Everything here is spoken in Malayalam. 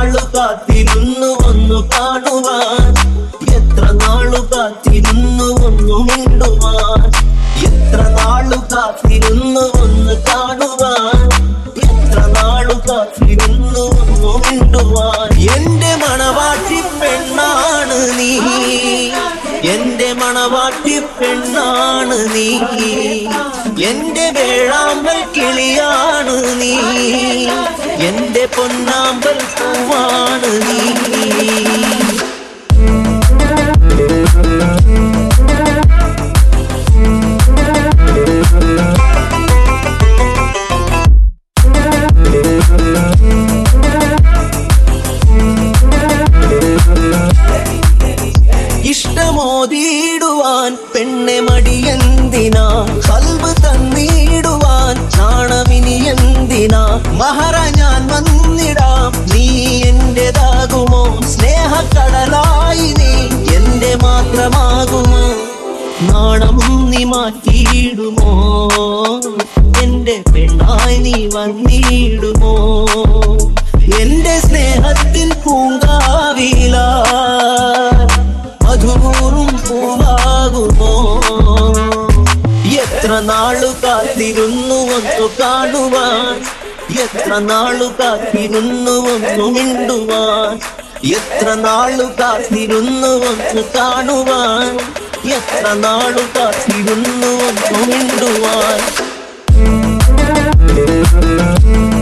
നാളു കാത്തിരുന്നു ഒന്നു കാണുവാൻ എത്ര നാളു കാത്തിരുന്നു ഒന്നു മിണ്ടുവാൻ എത്ര നാളു കാത്തിരുന്നു ഒന്ന് കാണുവാൻ എത്ര നാളു കാത്തിരുന്നു ഒന്നു മിണ്ടുവാൻ എന്റെ മണവാട്ടി പെണ്ണാണ് നീ എന്റെ മണവാട്ടി പെണ്ണാണ് നീ എന്റെ വേഴാമ്പൽ കിളിയാണ് നീ എന്റെ പൊന്നാമ്പൽ പൂവാണ് നീ ഇഷ്ടമോതിയിടുവാൻ പെണ്ണെ മടിയെന്തിനാ കൽവ് തന്നിടുവാൻ നാണമിനി എന്തിനാ മഹറ ഞാൻ വന്നിടാം നീ എന്റേതാകുമോ സ്നേഹക്കടലായി നീ എന്റെ മാത്രമാകുമോ നാണം നീ മാറ്റിയിടുമോ എന്റെ പെണ്ണായി നീ വന്നിടുമോ എന്റെ സ്നേഹത്തിൻ പൂങ്കാവില മധുപൂറും പൂവാകുമോ എത്ര നാളു കാത്തിരുന്നു ഒന്നു കാണുവാൻ എത്ര നാളു കാത്തിരുന്നു ഒന്നു മിണ്ടുവാൻ എത്ര നാളു കാത്തിരുന്നു ഒന്ന് കാണുവാൻ എത്ര നാളു കാത്തിരുന്നു ഒന്നു മിണ്ടുവാൻ